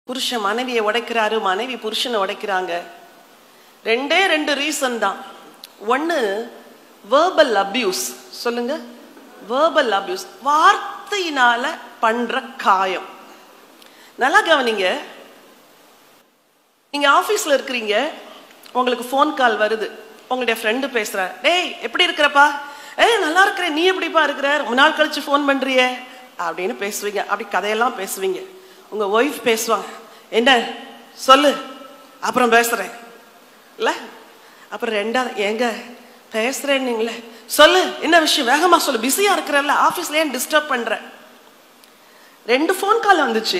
புருஷன் மனைவியை உடைக்கிறாரு மனைவி புருஷனை உடைக்கிறாங்க ரெண்டே ரெண்டு ரீசன் தான் ஒன்று வேர்பல் அபியூஸ் சொல்லுங்க வேர்பல் அபியூஸ் வார்த்தையினால பண்ற காயம் நல்லா கவனிங்க நீங்க ஆபீஸ்ல இருக்கிறீங்க உங்களுக்கு ஃபோன் கால் வருது உங்களுடைய ஃப்ரெண்டு பேசுறார் டேய் எப்படி இருக்கிறப்பா ஏய் நல்லா இருக்கிறேன் நீ எப்படிப்பா இருக்கிற ரொம்ப நாள் கழிச்சு ஃபோன் பண்றியே அப்படின்னு பேசுவீங்க அப்படி கதையெல்லாம் பேசுவீங்க உங்க ஒய்ஃப் பேசுவாங்க என்ன சொல்லு அப்புறம் பேசுறேன் இல்ல அப்புறம் ரெண்டாவது ஏங்க பேசுறேன் நீங்களே சொல்லு என்ன விஷயம் வேகமா சொல்லு பிஸியா இருக்கிறல்ல ஆபீஸ்ல ஏன் டிஸ்டர்ப் பண்ற ரெண்டு ஃபோன் கால் வந்துச்சு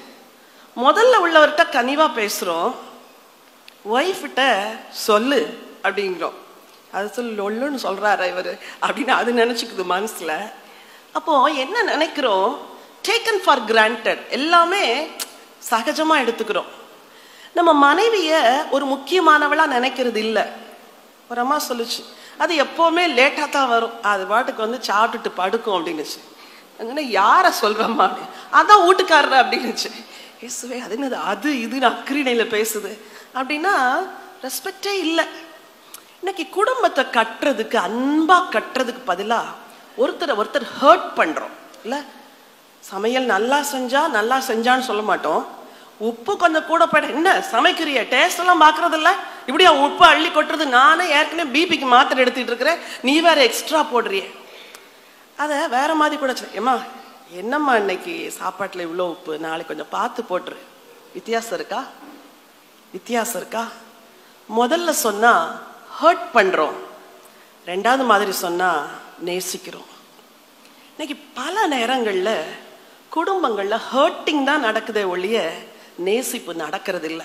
முதல்ல உள்ளவர்கிட்ட கனிவா பேசுறோம் ஒய்ஃப்கிட்ட சொல்லு அப்படிங்கிறோம் அது சொல்லு லொல்லுன்னு சொல்றாரு இவர் அப்படின்னு அது நினைச்சுக்குது மனசுல அப்போ என்ன நினைக்கிறோம் டேக்கன் ஃபார் கிராண்டட் எல்லாமே சகஜமா எடுத்துக்கிறோம் நம்ம மனைவிய ஒரு முக்கியமானவளா நினைக்கிறது இல்லை ஒரு அம்மா சொல்லுச்சு அது எப்பவுமே லேட்டா தான் வரும் அது பாட்டுக்கு வந்து சாப்பிட்டுட்டு படுக்கும் அப்படின்னுச்சு அங்கே யாரை சொல்றம்மா அப்படி அதான் வீட்டுக்காரர் அப்படின்னுச்சு இயேசுவே அது என்னது அது இது அக்கிரிணையில பேசுது அப்படின்னா ரெஸ்பெக்டே இல்லை இன்னைக்கு குடும்பத்தை கட்டுறதுக்கு அன்பா கட்டுறதுக்கு பதிலா ஒருத்தரை ஒருத்தர் ஹர்ட் பண்றோம் இல்ல சமையல் நல்லா செஞ்சா நல்லா செஞ்சான்னு சொல்ல மாட்டோம் உப்பு கொஞ்சம் கூட போயிட என்ன சமைக்கிறிய டேஸ்ட் எல்லாம் பாக்குறது இல்ல இப்படியா உப்பு அள்ளி கொட்டுறது நானே ஏற்கனவே பிபிக்கு மாத்திரை எடுத்துட்டு இருக்கிறேன் நீ வேற எக்ஸ்ட்ரா போடுறிய அதை வேற மாதிரி கூட சொல்லு. ஏம்மா என்னம்மா இன்னைக்கு சாப்பாட்டுல இவ்வளோ உப்பு நாளைக்கு கொஞ்சம் பார்த்து போட்டுரு வித்தியாசம் இருக்கா வித்தியாசம் இருக்கா முதல்ல சொன்னா ஹர்ட் பண்றோம் ரெண்டாவது மாதிரி சொன்னா நேசிக்கிறோம் இன்னைக்கு பல நேரங்கள்ல குடும்பங்கள்ல ஹர்ட்டிங் தான் நடக்குதே ஒழிய நேசிப்பு நடக்கிறது இல்லை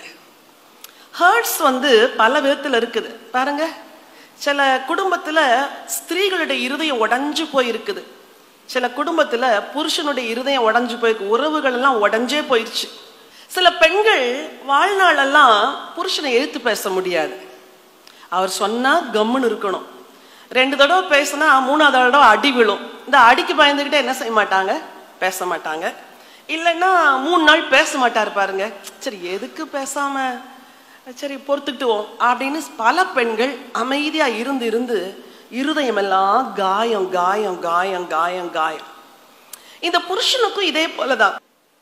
ஹர்ட்ஸ் வந்து பல விதத்துல இருக்குது பாருங்க சில குடும்பத்துல ஸ்திரீகளுடைய இருதயம் உடைஞ்சு போயிருக்குது சில குடும்பத்துல புருஷனுடைய இருதயம் உடைஞ்சு போயிருக்கு உறவுகள் எல்லாம் உடைஞ்சே போயிருச்சு சில பெண்கள் வாழ்நாளெல்லாம் புருஷனை எழுத்து பேச முடியாது அவர் சொன்னா கம்முன்னு இருக்கணும் ரெண்டு தடவை பேசினா மூணாவது தடவை அடி விழும் இந்த அடிக்கு பயந்துக்கிட்டே என்ன செய்ய மாட்டாங்க பேச மாட்டாங்க இல்லைன்னா மூணு நாள் பேச மாட்டாரு பாருங்க சரி எதுக்கு பேசாம சரி பொறுத்துக்கிட்டுவோம் அப்படின்னு பல பெண்கள் அமைதியா இருந்து இருந்து இருதயம் எல்லாம் காயம் காயம் காயம் காயம் காயம் இந்த புருஷனுக்கும் இதே போலதான்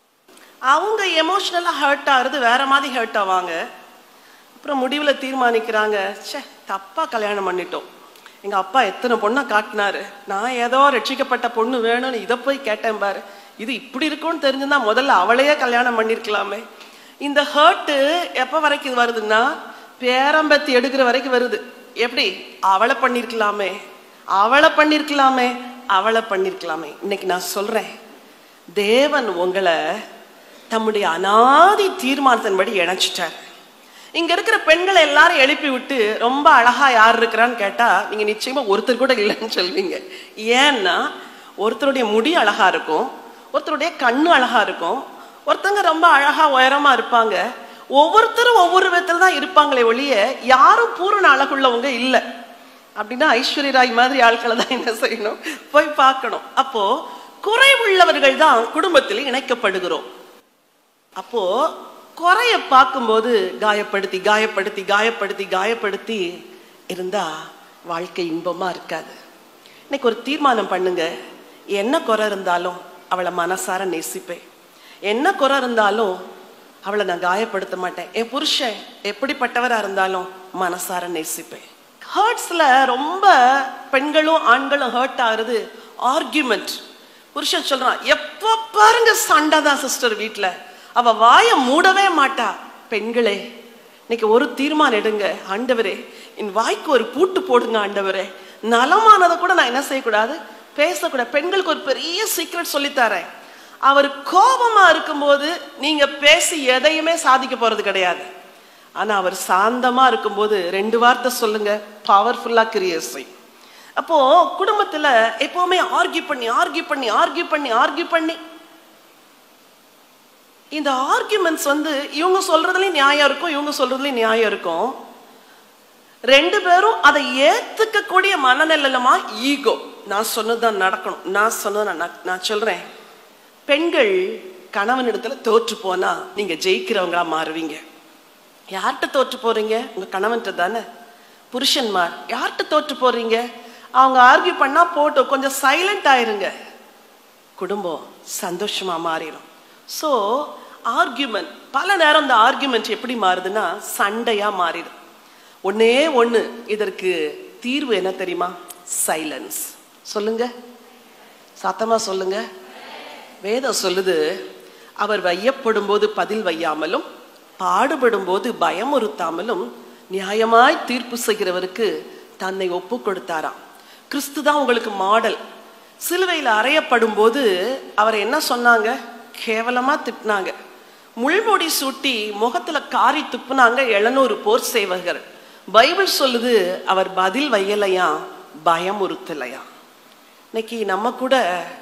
அவங்க எமோஷனலா ஹர்ட் ஆகுறது வேற மாதிரி ஹர்ட் ஆவாங்க அப்புறம் முடிவில் தீர்மானிக்கிறாங்க ச்சே தப்பா கல்யாணம் பண்ணிட்டோம் எங்க அப்பா எத்தனை பொண்ணை காட்டினாரு நான் ஏதோ ரட்சிக்கப்பட்ட பொண்ணு வேணும்னு இதை போய் கேட்டேன் பாரு இது இப்படி இருக்கும்னு தெரிஞ்சிருந்தா முதல்ல அவளையே கல்யாணம் பண்ணிருக்கலாமே இந்த ஹர்ட்டு எப்ப வரைக்கும் வருதுன்னா பேரம்பத்தி எடுக்கிற வரைக்கும் வருது எப்படி அவளை பண்ணிருக்கலாமே அவளை பண்ணிருக்கலாமே அவளை பண்ணிருக்கலாமே இன்னைக்கு நான் சொல்றேன் தேவன் உங்களை தம்முடைய அனாதி தீர்மானத்தின்படி இணைச்சிட்டார் இங்க இருக்கிற பெண்களை எல்லாரும் எழுப்பி விட்டு ரொம்ப அழகா யார் இருக்கிறான்னு கேட்டா நீங்க நிச்சயமா ஒருத்தர் கூட இல்லைன்னு சொல்வீங்க ஏன்னா ஒருத்தருடைய முடி அழகா இருக்கும் ஒருத்தருடைய கண்ணு அழகா இருக்கும் ஒருத்தங்க ரொம்ப அழகா உயரமா இருப்பாங்க ஒவ்வொருத்தரும் ஒவ்வொரு விதத்துல தான் இருப்பாங்களே ஒழிய யாரும் பூரண அழகுள்ளவங்க இல்லை அப்படின்னா ஐஸ்வர்ய ராய் மாதிரி ஆட்களை தான் என்ன செய்யணும் போய் பார்க்கணும் அப்போ குறைவுள்ளவர்கள் தான் குடும்பத்தில் இணைக்கப்படுகிறோம் அப்போ குறைய பார்க்கும்போது காயப்படுத்தி காயப்படுத்தி காயப்படுத்தி காயப்படுத்தி இருந்தா வாழ்க்கை இன்பமா இருக்காது இன்னைக்கு ஒரு தீர்மானம் பண்ணுங்க என்ன குறை இருந்தாலும் அவளை மனசார நேசிப்பேன் என்ன குறை இருந்தாலும் அவளை நான் காயப்படுத்த மாட்டேன் என் புருஷன் எப்படிப்பட்டவரா இருந்தாலும் மனசார நேசிப்பேன் ஹர்ட்ஸ்ல ரொம்ப பெண்களும் ஆண்களும் ஹர்ட் ஆகுறது ஆர்கியூமெண்ட் புருஷன் சொல்றான் எப்ப பாருங்க சண்டை தான் சிஸ்டர் வீட்டுல அவ வாய மூடவே மாட்டா பெண்களே இன்னைக்கு ஒரு தீர்மானம் எடுங்க ஆண்டவரே என் வாய்க்கு ஒரு பூட்டு போடுங்க ஆண்டவரே நலமானதை கூட நான் என்ன செய்யக்கூடாது பேசக்கூடாது பெண்களுக்கு ஒரு பெரிய சீக்ரெட் சொல்லித்தரேன் அவர் கோபமா இருக்கும்போது நீங்க பேசி எதையுமே சாதிக்க போறது கிடையாது ஆனா அவர் சாந்தமா இருக்கும்போது ரெண்டு வார்த்தை சொல்லுங்க பவர்ஃபுல்லா கிரியேட் செய்யும் அப்போ குடும்பத்துல எப்பவுமே ஆர்கியூ பண்ணி ஆர்கியூ பண்ணி ஆர்கியூ பண்ணி ஆர்கியூ பண்ணி இந்த ஆர்கியூமெண்ட்ஸ் வந்து இவங்க சொல்றதுலயும் நியாயம் இருக்கும் இவங்க சொல்றதுலயும் நியாயம் இருக்கும் ரெண்டு பேரும் அதை ஏத்துக்கக்கூடிய மனநிலைமா ஈகோ நான் சொன்னதுதான் நடக்கணும் நான் சொன்னது நான் நான் சொல்றேன் பெண்கள் கணவனிடத்துல தோற்று போனா நீங்க ஜெயிக்கிறவங்களா மாறுவீங்க யார்கிட்ட தோற்று போறீங்க உங்க கணவன்கிட்ட தானே புருஷன்மார் யார்கிட்ட தோற்று போறீங்க அவங்க ஆர்கியூ பண்ணா போட்டோம் கொஞ்சம் சைலண்ட் ஆயிருங்க குடும்பம் சந்தோஷமா மாறிடும் ஸோ ஆர்கியூமெண்ட் பல நேரம் இந்த ஆர்கியூமெண்ட் எப்படி மாறுதுன்னா சண்டையா மாறிடும் ஒன்னே ஒண்ணு இதற்கு தீர்வு என்ன தெரியுமா சைலன்ஸ் சொல்லுங்க சத்தமா சொல்லுங்க வேதம் சொல்லுது அவர் வையப்படும் போது பதில் வையாமலும் பாடுபடும் போது பயமுறுத்தாமலும் நியாயமாய் தீர்ப்பு செய்கிறவருக்கு தன்னை ஒப்பு கொடுத்தாராம் கிறிஸ்து தான் உங்களுக்கு மாடல் சிலுவையில் அறையப்படும் போது அவர் என்ன சொன்னாங்க கேவலமா திட்டினாங்க முள்முடி சூட்டி முகத்துல காரி துப்புனாங்க எழுநூறு போர் சேவகர் பைபிள் சொல்லுது அவர் பதில் வையலையா பயமுறுத்தலையா இன்னைக்கு நம்ம கூட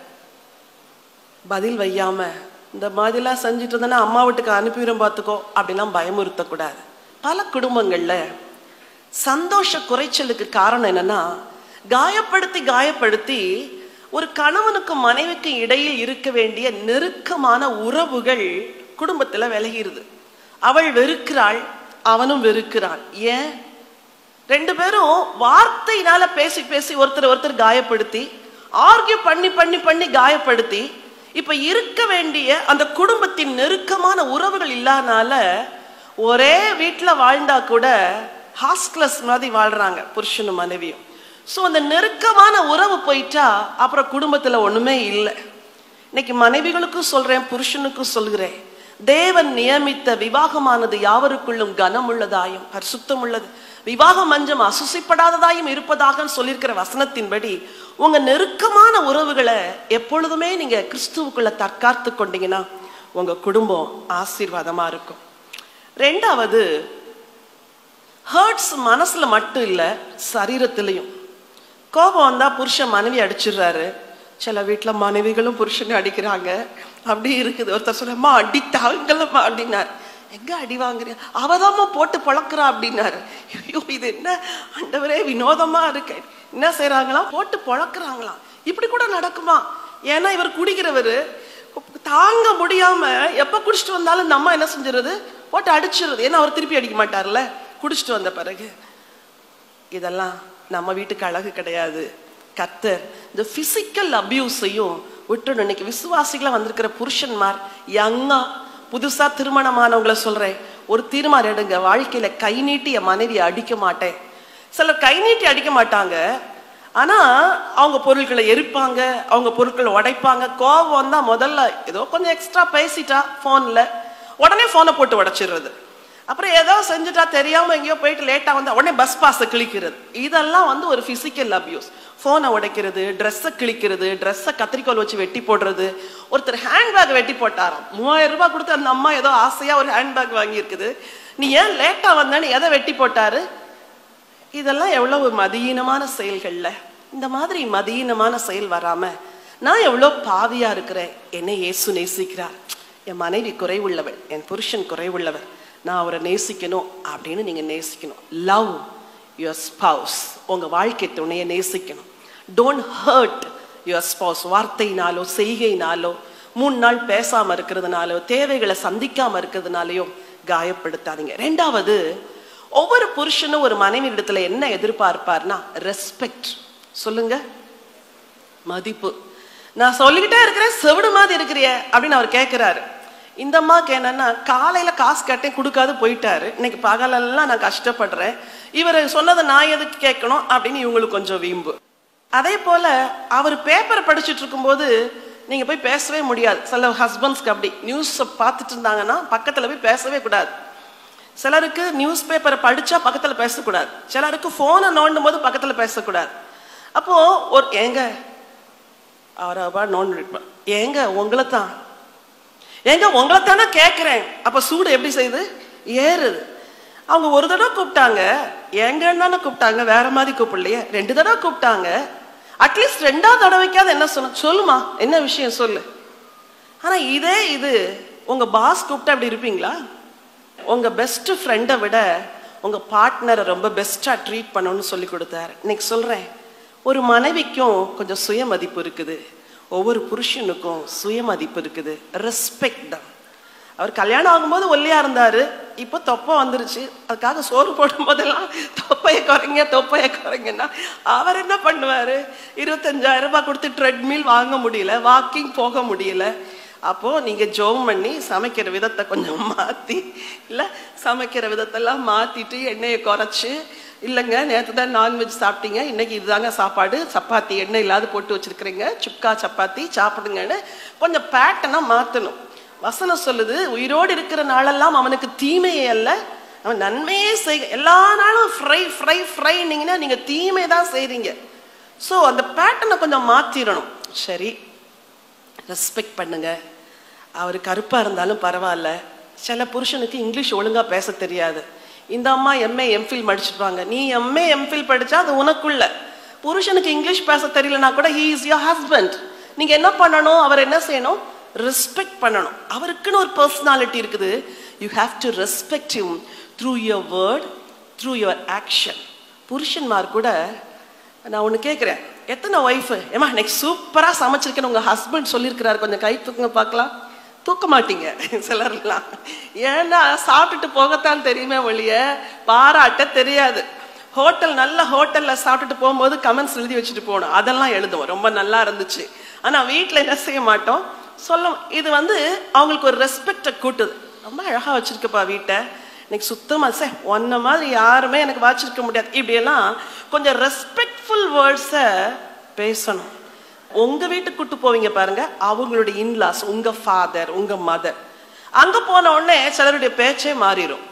பதில் வையாம இந்த மாதிரிலாம் செஞ்சுட்டு இருந்தேன்னா அம்மா வீட்டுக்கு அனுப்பிவிடும் பார்த்துக்கோ அப்படிலாம் பயமுறுத்தக்கூடாது பல குடும்பங்கள்ல சந்தோஷ குறைச்சலுக்கு காரணம் என்னன்னா காயப்படுத்தி காயப்படுத்தி ஒரு கணவனுக்கும் மனைவிக்கும் இடையில் இருக்க வேண்டிய நெருக்கமான உறவுகள் குடும்பத்துல விலகிருது அவள் வெறுக்கிறாள் அவனும் வெறுக்கிறான் ஏன் ரெண்டு பேரும் வார்த்தையினால பேசி பேசி ஒருத்தர் ஒருத்தர் காயப்படுத்தி ஆர்கியூ பண்ணி பண்ணி பண்ணி காயப்படுத்தி இப்ப இருக்க வேண்டிய அந்த குடும்பத்தின் நெருக்கமான உறவுகள் இல்லாதனால ஒரே வீட்டுல வாழ்ந்தா கூட ஹாஸ்டலஸ் மாதிரி வாழ்றாங்க புருஷனும் மனைவியும் ஸோ அந்த நெருக்கமான உறவு போயிட்டா அப்புறம் குடும்பத்துல ஒண்ணுமே இல்லை இன்னைக்கு மனைவிகளுக்கும் சொல்றேன் புருஷனுக்கும் சொல்கிறேன் தேவன் நியமித்த விவாகமானது யாவருக்குள்ளும் கனமுள்ளதாயும் பரிசுத்தம் உள்ளது விவாக மஞ்சம் அசுசிப்படாததாயும் இருப்பதாக சொல்லியிருக்கிற வசனத்தின்படி உங்க நெருக்கமான உறவுகளை எப்பொழுதுமே நீங்க கிறிஸ்துவுக்குள்ள தற்காத்து கொண்டீங்கன்னா உங்க குடும்பம் ஆசீர்வாதமா இருக்கும் ரெண்டாவது ஹர்ட்ஸ் மனசுல மட்டும் இல்ல சரீரத்திலையும் கோபம் வந்தா புருஷன் மனைவி அடிச்சிடுறாரு சில வீட்டுல மனைவிகளும் புருஷனை அடிக்கிறாங்க அப்படி இருக்குது ஒருத்தர் சொல்லம்மா அடித்தாங்களம்மா அப்படின்னாரு எங்க அடி வாங்குறியா அவதாம்மா போட்டு பழக்கிறா அப்படின்னாரு ஐயோ இது என்ன ஆண்டவரே வினோதமா இருக்கு என்ன செய்யறாங்களாம் போட்டு பழக்கிறாங்களாம் இப்படி கூட நடக்குமா ஏன்னா இவர் குடிக்கிறவர் தாங்க முடியாம எப்ப குடிச்சிட்டு வந்தாலும் நம்ம என்ன செஞ்சிருது போட்டு அடிச்சிருது ஏன்னா அவர் திருப்பி அடிக்க மாட்டார்ல குடிச்சிட்டு வந்த பிறகு இதெல்லாம் நம்ம வீட்டுக்கு அழகு கிடையாது கத்தர் இந்த பிசிக்கல் அபியூஸையும் விட்டுணும் இன்னைக்கு விசுவாசிகளா வந்திருக்கிற புருஷன்மார் யங்கா புதுசா திருமணமானவங்கள சொல்றேன் ஒரு தீர்மானம் எடுங்க வாழ்க்கையில கை நீட்டி என் மனைவியை அடிக்க மாட்டேன் சிலர் கை நீட்டி அடிக்க மாட்டாங்க ஆனா அவங்க பொருட்களை எரிப்பாங்க அவங்க பொருட்களை உடைப்பாங்க கோபம் வந்தா முதல்ல ஏதோ கொஞ்சம் எக்ஸ்ட்ரா பேசிட்டா போன்ல உடனே போனை போட்டு உடைச்சிடுறது அப்புறம் ஏதோ செஞ்சுட்டா தெரியாம எங்கேயோ போயிட்டு லேட்டா வந்தா உடனே பஸ் பாஸை கிழிக்கிறது இதெல்லாம் வந்து ஒரு பிசிக்கல் அபியூஸ் போனை உடைக்கிறது ட்ரெஸ்ஸை கிழிக்கிறது ட்ரெஸ்ஸை கத்திரிக்கோல் வச்சு வெட்டி போடுறது ஒருத்தர் ஹேண்ட்பேக் வெட்டி போட்டாராம் மூவாயிரம் ரூபாய் கொடுத்து அந்த அம்மா ஏதோ ஆசையா ஒரு ஹேண்ட்பேக் வாங்கியிருக்குது நீ ஏன் லேட்டா வந்தேன்னு எதை வெட்டி போட்டாரு இதெல்லாம் எவ்வளவு மதியீனமான செயல்கள்ல இந்த மாதிரி மதியீனமான செயல் வராம நான் எவ்வளவு பாவியா இருக்கிறேன் என்னை இயேசு நேசிக்கிறார் என் மனைவி குறைவுள்ளவள் என் புருஷன் குறைவுள்ளவர் நான் அவரை நேசிக்கணும் அப்படின்னு நீங்க நேசிக்கணும் லவ் யுவர் ஸ்பவுஸ் உங்க வாழ்க்கை துணையை நேசிக்கணும் டோன்ட் ஹர்ட் யுவர் ஸ்பவுஸ் வார்த்தையினாலோ செய்கையினாலோ மூணு நாள் பேசாம இருக்கிறதுனாலோ தேவைகளை சந்திக்காம இருக்கிறதுனாலயோ காயப்படுத்தாதீங்க ரெண்டாவது ஒவ்வொரு புருஷனும் ஒரு மனைவி இடத்துல என்ன எதிர்பார்ப்பார்னா ரெஸ்பெக்ட் சொல்லுங்க மதிப்பு நான் சொல்லிக்கிட்டே இருக்கிறேன் செவிடு மாதிரி இருக்கிறிய அப்படின்னு அவர் கேட்கிறாரு இந்த அம்மாக்கு என்னன்னா காலையில காசு கேட்டேன் கொடுக்காது போயிட்டாரு இன்னைக்கு பகலெல்லாம் நான் கஷ்டப்படுறேன் இவர் சொன்னதை நான் எதுக்கு கேட்கணும் அப்படின்னு இவங்களுக்கு கொஞ்சம் வீம்பு அதே போல அவர் பேப்பரை படிச்சுட்டு இருக்கும்போது நீங்க போய் பேசவே முடியாது சில ஹஸ்பண்ட்ஸ்க்கு அப்படி நியூஸ் பார்த்துட்டு இருந்தாங்கன்னா பக்கத்துல போய் பேசவே கூடாது சிலருக்கு நியூஸ் பேப்பரை படிச்சா பக்கத்துல பேசக்கூடாது சிலருக்கு போனை நோண்டும் போது பக்கத்துல பேசக்கூடாது அப்போ ஒரு ஏங்க அவரவா நோண்டிருப்பான் ஏங்க உங்களை தான் ஏங்க உங்களை தானே கேட்குறேன் அப்போ சூடு எப்படி செய்யுது ஏறுது அவங்க ஒரு தடவை கூப்பிட்டாங்க ஏங்கன்னு தானே கூப்பிட்டாங்க வேற மாதிரி கூப்பிடலையே ரெண்டு தடவை கூப்பிட்டாங்க அட்லீஸ்ட் ரெண்டாவது தடவைக்காவது என்ன சொன்ன சொல்லுமா என்ன விஷயம் சொல்லு ஆனா இதே இது உங்க பாஸ் கூப்பிட்டா அப்படி இருப்பீங்களா உங்க பெஸ்ட் ஃப்ரெண்டை விட உங்க பார்ட்னரை ரொம்ப பெஸ்டா ட்ரீட் பண்ணணும்னு சொல்லி கொடுத்தாரு இன்னைக்கு சொல்றேன் ஒரு மனைவிக்கும் கொஞ்சம் சுயமதிப்பு இருக்குது ஒவ்வொரு புருஷனுக்கும் சுயமதிப்பு இருக்குது ரெஸ்பெக்ட் தான் அவர் கல்யாணம் ஆகும்போது ஒல்லியா இருந்தாரு இப்போ தொப்பை வந்துருச்சு அதுக்காக சோறு போடும் போதெல்லாம் தொப்பையை குறைங்க தொப்பையை குறைங்கன்னா அவர் என்ன பண்ணுவாரு இருபத்தஞ்சாயிரம் ரூபாய் கொடுத்து ட்ரெட்மில் வாங்க முடியல வாக்கிங் போக முடியல அப்போ நீங்க ஜோம் பண்ணி சமைக்கிற விதத்தை கொஞ்சம் மாத்தி இல்ல சமைக்கிற விதத்தெல்லாம் மாத்திட்டு எண்ணெயை குறைச்சு இல்லைங்க நேற்று தான் நான்வெஜ் சாப்பிட்டீங்க இன்னைக்கு இதுதாங்க சாப்பாடு சப்பாத்தி எண்ணெய் இல்லாத போட்டு வச்சிருக்கிறீங்க சுக்கா சப்பாத்தி சாப்பிடுங்கன்னு கொஞ்சம் பேட்டனா மாத்தணும் வசனம் சொல்லுது உயிரோடு இருக்கிற நாளெல்லாம் அவனுக்கு தீமையே அல்ல அவன் நன்மையே செய் எல்லா நாளும் ஃப்ரை ஃப்ரை ஃப்ரைன்னீங்கன்னா நீங்க தீமை தான் செய்றீங்க ஸோ அந்த பேட்டர்னை கொஞ்சம் மாத்திரணும் சரி ரெஸ்பெக்ட் பண்ணுங்க அவர் கருப்பா இருந்தாலும் பரவாயில்ல சில புருஷனுக்கு இங்கிலீஷ் ஒழுங்கா பேச தெரியாது இந்த அம்மா எம்ஏ எம்ஃபில் படிச்சிருப்பாங்க நீ எம்ஏ எம்ஃபில் படிச்சா அது உனக்குள்ள புருஷனுக்கு இங்கிலீஷ் பேச தெரியலனா கூட ஹீ இஸ் யோர் ஹஸ்பண்ட் நீங்க என்ன பண்ணணும் அவர் என்ன செய்யணும் ரெஸ்பெக்ட் பண்ணணும் அவருக்குன்னு ஒரு பர்சனாலிட்டி இருக்குது you have to respect him through your word through your action புருஷன்மார் கூட நான் ஒன்று கேட்குறேன் எத்தனை ஒய்ஃபு ஏமா நெக்ஸ்ட் சூப்பராக சமைச்சிருக்கேன்னு உங்கள் ஹஸ்பண்ட் சொல்லியிருக்கிறாரு கொஞ்சம் கை தூக்குங்க பார்க்கலாம் தூக்க மாட்டீங்க சிலர்லாம் ஏன்னா சாப்பிட்டுட்டு போகத்தான் தெரியுமே ஒழிய பாராட்ட தெரியாது ஹோட்டல் நல்ல ஹோட்டல்ல சாப்பிட்டுட்டு போகும்போது கமெண்ட்ஸ் எழுதி வச்சுட்டு போகணும் அதெல்லாம் எழுதுவோம் ரொம்ப நல்லா இருந்துச்சு ஆனா வீட்டில் என்ன செய்ய மாட்டோம் சொல்ல இது வந்து அவங்களுக்கு ஒரு ரெஸ்பெக்டை கூட்டுது ரொம்ப அழகா வச்சிருக்கப்பா வீட்டை இன்னைக்கு சுத்தமா சே ஒன்ன மாதிரி யாருமே எனக்கு வாச்சிருக்க முடியாது இப்படியெல்லாம் கொஞ்சம் ரெஸ்பெக்ட்ஃபுல் வேர்ட்ஸை பேசணும் உங்க வீட்டுக்கு கூட்டு போவீங்க பாருங்க அவங்களுடைய இன்லாஸ் உங்க ஃபாதர் உங்க மதர் அங்க போன உடனே சிலருடைய பேச்சே மாறிடும்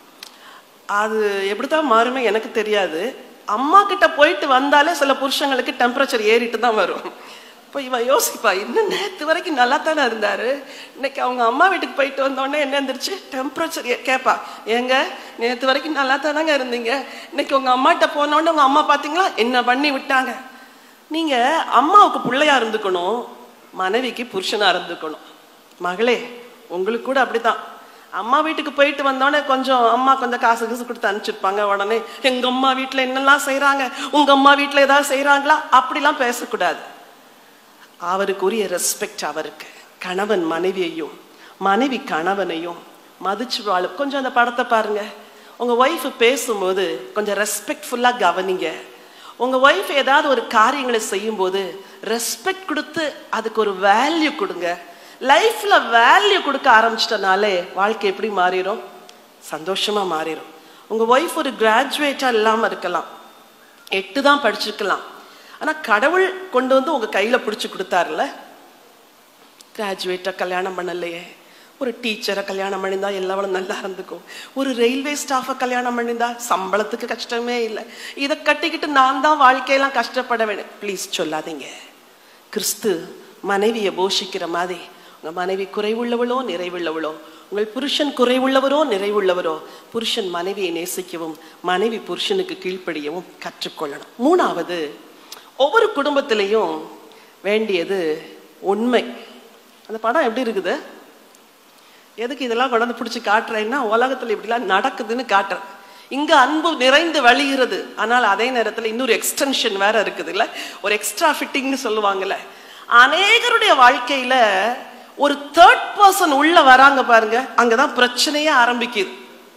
அது எப்படித்தான் மாறுமே எனக்கு தெரியாது அம்மா கிட்ட போயிட்டு வந்தாலே சில புருஷங்களுக்கு டெம்பரேச்சர் ஏறிட்டு தான் வரும் இப்போ இவன் யோசிப்பா இன்னும் நேற்று வரைக்கும் நல்லா தானே இருந்தாரு இன்னைக்கு அவங்க அம்மா வீட்டுக்கு போயிட்டு வந்தோடனே என்ன இருந்துருச்சு டெம்பரேச்சர் கேட்பா ஏங்க நேற்று வரைக்கும் நல்லா தானங்க இருந்தீங்க இன்னைக்கு உங்க அம்மாட்ட போனோடனே உங்க அம்மா பார்த்தீங்களா என்ன பண்ணி விட்டாங்க நீங்க அம்மாவுக்கு பிள்ளையா இருந்துக்கணும் மனைவிக்கு புருஷனா இருந்துக்கணும் மகளே உங்களுக்கு கூட அப்படித்தான் அம்மா வீட்டுக்கு போயிட்டு வந்தோடனே கொஞ்சம் அம்மா கொஞ்சம் காசு காசு கொடுத்து அனுப்பிச்சிருப்பாங்க உடனே எங்க அம்மா வீட்டுல என்னெல்லாம் செய்றாங்க உங்க அம்மா வீட்டுல ஏதாவது செய்றாங்களா அப்படிலாம் பேசக்கூடாது அவருக்குரிய ரெஸ்பெக்ட் அவருக்கு கணவன் மனைவியையும் மனைவி கணவனையும் மதிச்சு வாழ கொஞ்சம் அந்த படத்தை பாருங்க உங்க ஒய்ஃப் பேசும்போது கொஞ்சம் ரெஸ்பெக்ட்ஃபுல்லா கவனிங்க உங்க ஒய்ஃப் ஏதாவது ஒரு காரியங்களை செய்யும்போது ரெஸ்பெக்ட் கொடுத்து அதுக்கு ஒரு வேல்யூ கொடுங்க லைஃப்ல வேல்யூ கொடுக்க ஆரம்பிச்சிட்டனாலே வாழ்க்கை எப்படி மாறிடும் சந்தோஷமா மாறிடும் உங்க ஒய்ஃப் ஒரு கிராஜுவேட்டா இல்லாம இருக்கலாம் எட்டு தான் படிச்சிருக்கலாம் ஆனா கடவுள் கொண்டு வந்து உங்க கையில பிடிச்சு கொடுத்தாருல கிராஜுவேட்டை கல்யாணம் பண்ணலையே ஒரு டீச்சரை கல்யாணம் பண்ணியிருந்தா எல்லாவளும் நல்லா இருந்துக்கும் ஒரு ரயில்வே ஸ்டாஃபை கல்யாணம் பண்ணியிருந்தா சம்பளத்துக்கு கஷ்டமே இல்லை இதை கட்டிக்கிட்டு நான் தான் வாழ்க்கையெல்லாம் கஷ்டப்பட வேணும் ப்ளீஸ் சொல்லாதீங்க கிறிஸ்து மனைவியை போஷிக்கிற மாதிரி உங்க மனைவி குறைவுள்ளவளோ நிறைவுள்ளவளோ உங்கள் புருஷன் குறைவுள்ளவரோ நிறைவுள்ளவரோ புருஷன் மனைவியை நேசிக்கவும் மனைவி புருஷனுக்கு கீழ்ப்படியவும் கற்றுக்கொள்ளணும் மூணாவது ஒவ்வொரு குடும்பத்திலையும் வேண்டியது உண்மை அந்த படம் எப்படி இருக்குது எதுக்கு இதெல்லாம் கொண்டாந்து பிடிச்சி காட்டுறேன்னா உலகத்துல இப்படிலாம் நடக்குதுன்னு காட்டுறேன் இங்க அன்பு நிறைந்து வழிகிறது ஆனால் அதே நேரத்துல இன்னொரு எக்ஸ்டென்ஷன் வேற இருக்குது இல்ல ஒரு எக்ஸ்ட்ரா ஃபிட்டிங்னு சொல்லுவாங்கல்ல அநேகருடைய வாழ்க்கையில ஒரு தேர்ட் பர்சன் உள்ள வராங்க பாருங்க அங்கதான் பிரச்சனையே ஆரம்பிக்குது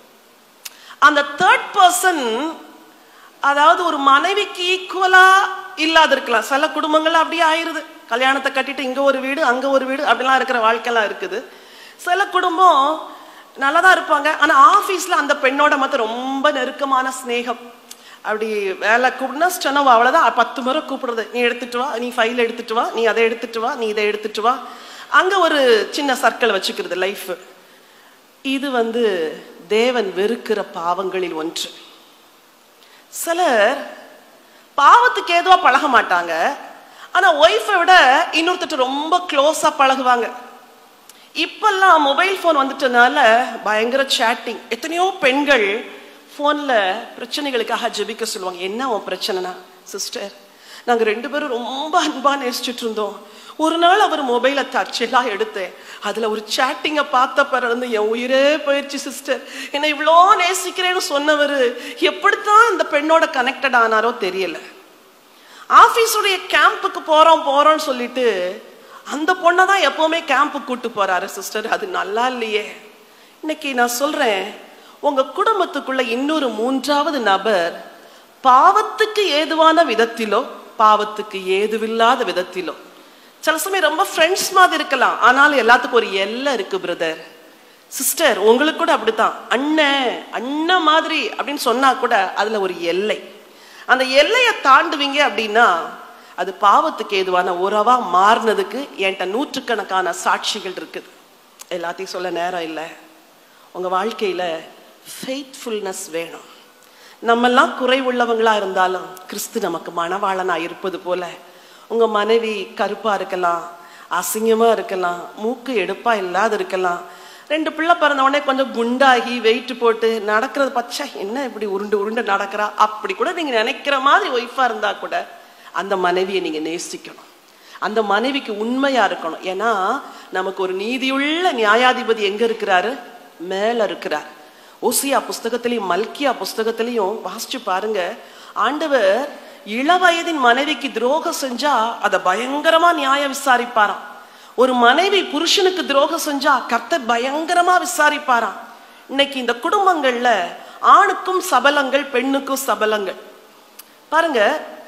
அந்த தேர்ட் பர்சன் அதாவது ஒரு மனைவிக்கு ஈக்குவலா இல்லாத இருக்கலாம் சில குடும்பங்கள்ல அப்படியே ஆயிருது கல்யாணத்தை கட்டிட்டு இங்க ஒரு வீடு அங்க ஒரு வீடு அப்படிலாம் இருக்கிற வாழ்க்கைலாம் இருக்குது சில குடும்பம் நல்லா தான் இருப்பாங்க ஆனா ஆபீஸ்ல அந்த பெண்ணோட மத்த ரொம்ப நெருக்கமான ஸ்நேகம் அப்படி வேலை கூப்பிடுனா ஸ்டெனோ அவ்வளவுதான் பத்து முறை கூப்பிடுறது நீ எடுத்துட்டு வா நீ ஃபைல் எடுத்துட்டு வா நீ அதை எடுத்துட்டு வா நீ இதை எடுத்துட்டு வா அங்க ஒரு சின்ன சர்க்கிள் வச்சுக்கிறது லைஃப் இது வந்து தேவன் வெறுக்கிற பாவங்களில் ஒன்று சிலர் பாவத்துக்கு ஏதுவா பழக மாட்டாங்க ஆனா ஒய்ஃபை விட இன்னொருத்தட்ட ரொம்ப க்ளோஸா பழகுவாங்க இப்பெல்லாம் மொபைல் ஃபோன் வந்துட்டனால பயங்கர சேட்டிங் எத்தனையோ பெண்கள் ஃபோன்ல பிரச்சனைகளுக்காக ஜெபிக்க சொல்லுவாங்க என்ன உன் பிரச்சனைனா சிஸ்டர் நாங்க ரெண்டு பேரும் ரொம்ப அன்பா நேசிச்சுட்டு இருந்தோம் ஒரு நாள் அவர் மொபைலை தச்செல்லாம் எடுத்தேன் அதுல ஒரு சேட்டிங்கை பார்த்த பிறந்து என் உயிரே போயிடுச்சு சிஸ்டர் என்னை இவ்வளோ நேசிக்கிறேன்னு சொன்னவர் எப்படித்தான் இந்த பெண்ணோட கனெக்டட் ஆனாரோ தெரியல ஆபீஸுடைய கேம்புக்கு போறோம் போறோம்னு சொல்லிட்டு அந்த பொண்ணை தான் எப்பவுமே கேம்ப்பு கூட்டு போறாரு சிஸ்டர் அது நல்லா இல்லையே இன்னைக்கு நான் சொல்றேன் உங்க குடும்பத்துக்குள்ள இன்னொரு மூன்றாவது நபர் பாவத்துக்கு ஏதுவான விதத்திலோ பாவத்துக்கு ஏதுவில்லாத விதத்திலோ சில சமயம் ரொம்ப ஃப்ரெண்ட்ஸ் மாதிரி இருக்கலாம் ஆனாலும் எல்லாத்துக்கும் ஒரு எல்லை இருக்கு பிரதர் சிஸ்டர் உங்களுக்கு கூட அப்படித்தான் அண்ணன் அண்ணன் மாதிரி அப்படின்னு சொன்னா கூட அதுல ஒரு எல்லை அந்த எல்லையை தாண்டுவீங்க அப்படின்னா அது பாவத்துக்கு ஏதுவான உறவா மாறினதுக்கு என்கிட்ட நூற்றுக்கணக்கான சாட்சிகள் இருக்குது எல்லாத்தையும் சொல்ல நேரம் இல்லை உங்க வாழ்க்கையில ஃபெய்த்ஃபுல்னஸ் வேணும் நம்மெல்லாம் குறைவுள்ளவங்களா இருந்தாலும் கிறிஸ்து நமக்கு மணவாளனா இருப்பது போல உங்க மனைவி கருப்பா இருக்கலாம் அசிங்கமா இருக்கலாம் மூக்கு எடுப்பா இல்லாத இருக்கலாம் ரெண்டு பிள்ளை பிறந்த உடனே கொஞ்சம் குண்டாகி வெயிட் போட்டு நடக்கிறது பச்சை என்ன இப்படி உருண்டு உருண்டு நடக்கிறா அப்படி கூட நீங்க நினைக்கிற மாதிரி ஒய்ஃபா இருந்தா கூட அந்த மனைவியை நீங்க நேசிக்கணும் அந்த மனைவிக்கு உண்மையா இருக்கணும் ஏன்னா நமக்கு ஒரு நீதியுள்ள நியாயாதிபதி எங்க இருக்கிறாரு மேல இருக்கிறார் ஓசியா புஸ்தகத்திலையும் மல்கியா புஸ்தகத்திலையும் வாசிச்சு பாருங்க ஆண்டவர் இளவயதின் மனைவிக்கு துரோகம் செஞ்சா அதை பயங்கரமா நியாயம் விசாரிப்பாராம் ஒரு மனைவி புருஷனுக்கு துரோகம் செஞ்சா கர்த்தர் பயங்கரமா விசாரிப்பாராம் இன்னைக்கு இந்த குடும்பங்கள்ல ஆணுக்கும் சபலங்கள் பெண்ணுக்கும் சபலங்கள் பாருங்க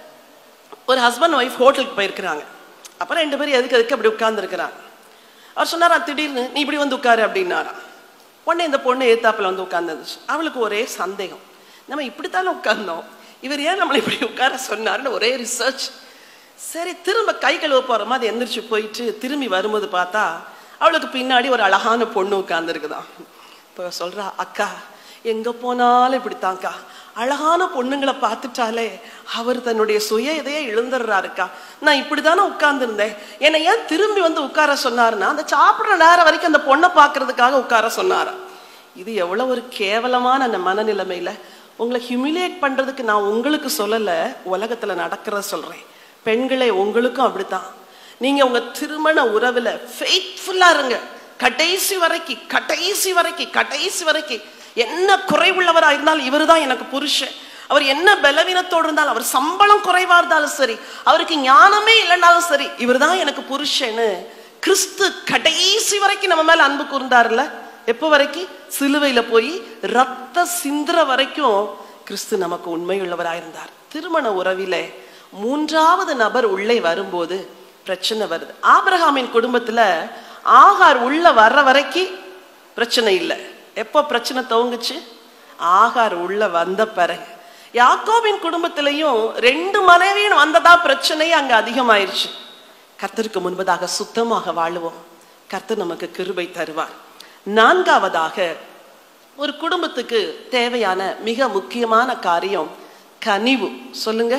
ஒரு ஹஸ்பண்ட் ஒய்ஃப் ஹோட்டலுக்கு போயிருக்கிறாங்க அப்புறம் ரெண்டு பேரும் எதுக்கு எதுக்கு அப்படி உட்கார்ந்துருக்கிறாங்க அவர் சொன்னாரா திடீர்னு நீ இப்படி வந்து உட்காரு அப்படின்னாரா உடனே இந்த பொண்ணு ஏத்தாப்புல வந்து உட்கார்ந்துருந்துச்சு அவளுக்கு ஒரே சந்தேகம் நம்ம இப்படித்தானே உட்கார்ந்தோம் இவர் ஏன் நம்மளை இப்படி உட்கார சொன்னாருன்னு ஒரே ரிசர்ச் சரி திரும்ப கை கழுவ போற மாதிரி எந்திரிச்சு போயிட்டு திரும்பி வரும்போது பார்த்தா அவளுக்கு பின்னாடி ஒரு அழகான பொண்ணு உட்கார்ந்துருக்குதான் இப்போ சொல்றா அக்கா எங்க போனாலும் இப்படித்தான்க்கா அழகான பொண்ணுங்களை பார்த்துட்டாலே அவர் தன்னுடைய சுய இதையே இழந்துடுறாருக்கா நான் இப்படிதானே உட்கார்ந்துருந்தேன் என்னை ஏன் திரும்பி வந்து உட்கார சொன்னாருன்னா அந்த சாப்பிடுற நேரம் வரைக்கும் அந்த பொண்ணை பார்க்கறதுக்காக உட்கார சொன்னாரா இது எவ்வளவு ஒரு கேவலமான அந்த மனநிலைமையில உங்களை ஹியூமிலேட் பண்றதுக்கு நான் உங்களுக்கு சொல்லல உலகத்துல நடக்கிறத சொல்றேன் பெண்களே உங்களுக்கும் அப்படித்தான் நீங்க உங்க திருமண உறவுல ஃபெய்த்ஃபுல்லா இருங்க கடைசி வரைக்கும் கடைசி வரைக்கும் கடைசி வரைக்கும் என்ன குறைவுள்ளவரா இருந்தாலும் இவர் தான் எனக்கு புருஷன் அவர் என்ன பலவீனத்தோடு இருந்தாலும் அவர் சம்பளம் குறைவா இருந்தாலும் சரி அவருக்கு ஞானமே இல்லைனாலும் சரி இவர் தான் எனக்கு புருஷன்னு கிறிஸ்து கடைசி வரைக்கும் நம்ம மேல அன்பு கூர்ந்தாருல எப்போ வரைக்கும் சிலுவையில போய் ரத்த சிந்துற வரைக்கும் கிறிஸ்து நமக்கு உண்மையுள்ளவராயிருந்தார் திருமண உறவிலே மூன்றாவது நபர் உள்ளே வரும்போது பிரச்சனை வருது ஆபிரகாமின் குடும்பத்துல ஆகார் உள்ள வர்ற வரைக்கும் பிரச்சனை இல்லை எப்போ பிரச்சனை துவங்குச்சு ஆகார் உள்ள வந்த பிறகு யாக்கோபின் குடும்பத்திலையும் ரெண்டு மனைவியும் வந்ததா பிரச்சனையே அங்க அதிகமாயிருச்சு கர்த்தருக்கு முன்பதாக சுத்தமாக வாழுவோம் கர்த்தர் நமக்கு கிருபை தருவார் நான்காவதாக ஒரு குடும்பத்துக்கு தேவையான மிக முக்கியமான காரியம் கனிவு சொல்லுங்க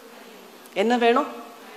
என்ன வேணும்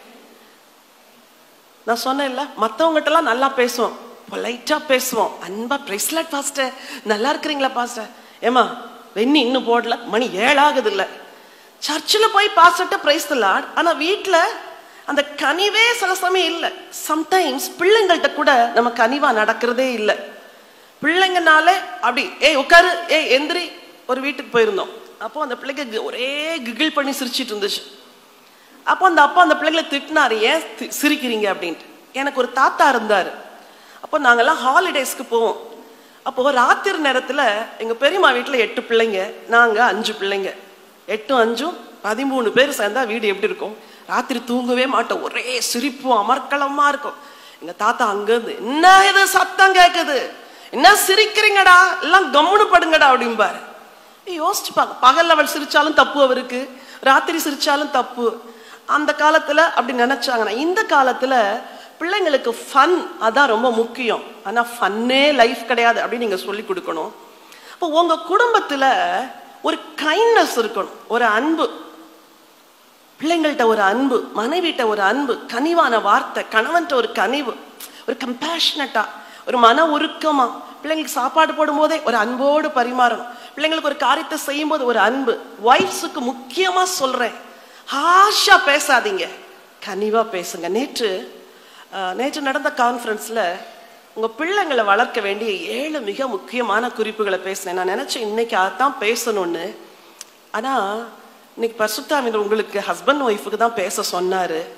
நான் சொன்னேன்ல மற்றவங்ககிட்டலாம் நல்லா பேசுவோம் பொலைட்டா பேசுவோம் அன்பா பிரைஸ்லட் பாஸ்டர் நல்லா இருக்கிறீங்களா பாஸ்டர் ஏமா வெண்ணி இன்னும் போடல மணி ஏழாகுது இல்ல சர்ச்சில் போய் பாஸ்டர்ட்ட பிரைஸ் லார்ட் ஆனா வீட்டில் அந்த கனிவே சில சமயம் இல்லை சம்டைம்ஸ் பிள்ளைங்கள்ட்ட கூட நம்ம கனிவா நடக்கிறதே இல்லை பிள்ளைங்கனாலே அப்படி ஏய் உட்காரு ஏய் எந்திரி ஒரு வீட்டுக்கு போயிருந்தோம் அப்போ அந்த பிள்ளைங்க கி- ஒரே கிகிள் பண்ணி சிரிச்சிட்டு இருந்துச்சு அப்போ அந்த அப்பா அந்த பிள்ளைங்களை திட்டினாரு ஏன் தி- சிரிக்கிறீங்க அப்படின்ட்டு எனக்கு ஒரு தாத்தா இருந்தார் அப்போ நாங்கெல்லாம் ஹாலிடேஸ்க்கு போவோம் அப்போ ராத்திரி நேரத்தில் எங்கள் பெரியம்மா வீட்டில் எட்டு பிள்ளைங்க நாங்கள் அஞ்சு பிள்ளைங்க எட்டும் அஞ்சும் பதிமூணு பேர் சேர்ந்தா வீடு எப்படி இருக்கும் ராத்திரி தூங்கவே மாட்டோம் ஒரே சிரிப்பும் அமர்க்களமா இருக்கும் எங்க தாத்தா அங்கேருந்து என்ன இது சத்தம் கேட்குது என்ன சிரிக்கிறீங்கடா எல்லாம் கம்முனு படுங்கடா அப்படிம்பாரு யோசிச்சு பார்க்க பகல்ல அவள் சிரிச்சாலும் தப்பு அவருக்கு ராத்திரி சிரிச்சாலும் தப்பு அந்த காலத்துல அப்படி நினைச்சாங்கன்னா இந்த காலத்துல பிள்ளைங்களுக்கு ஃபன் அதான் ரொம்ப முக்கியம் ஆனா ஃபன்னே லைஃப் கிடையாது அப்படின்னு நீங்க சொல்லி கொடுக்கணும் அப்போ உங்க குடும்பத்துல ஒரு கைண்ட்னஸ் இருக்கணும் ஒரு அன்பு பிள்ளைங்கள்ட்ட ஒரு அன்பு மனைவிட்ட ஒரு அன்பு கனிவான வார்த்தை கணவன்ட்ட ஒரு கனிவு ஒரு கம்பேஷனட்டா ஒரு மன உருக்கமா பிள்ளைங்களுக்கு சாப்பாடு போடும்போதே ஒரு அன்போடு பரிமாறணும் பிள்ளைங்களுக்கு ஒரு காரியத்தை செய்யும் போது ஒரு அன்பு ஒய்ஃப்ஸுக்கு முக்கியமா சொல்றேன் ஹாஷா பேசாதீங்க கனிவா பேசுங்க நேற்று அஹ், நேற்று நடந்த கான்ஃபரன்ஸ்ல உங்க பிள்ளைங்களை வளர்க்க வேண்டிய ஏழு மிக முக்கியமான குறிப்புகளை பேசினேன் நான் நினைச்சேன் இன்னைக்கு அதான் பேசணும்னு ஆனா இன்னைக்கு பரிசுத்தாமின் உங்களுக்கு ஹஸ்பண்ட் ஒய்ஃபுக்கு தான் பேச சொன்னாரு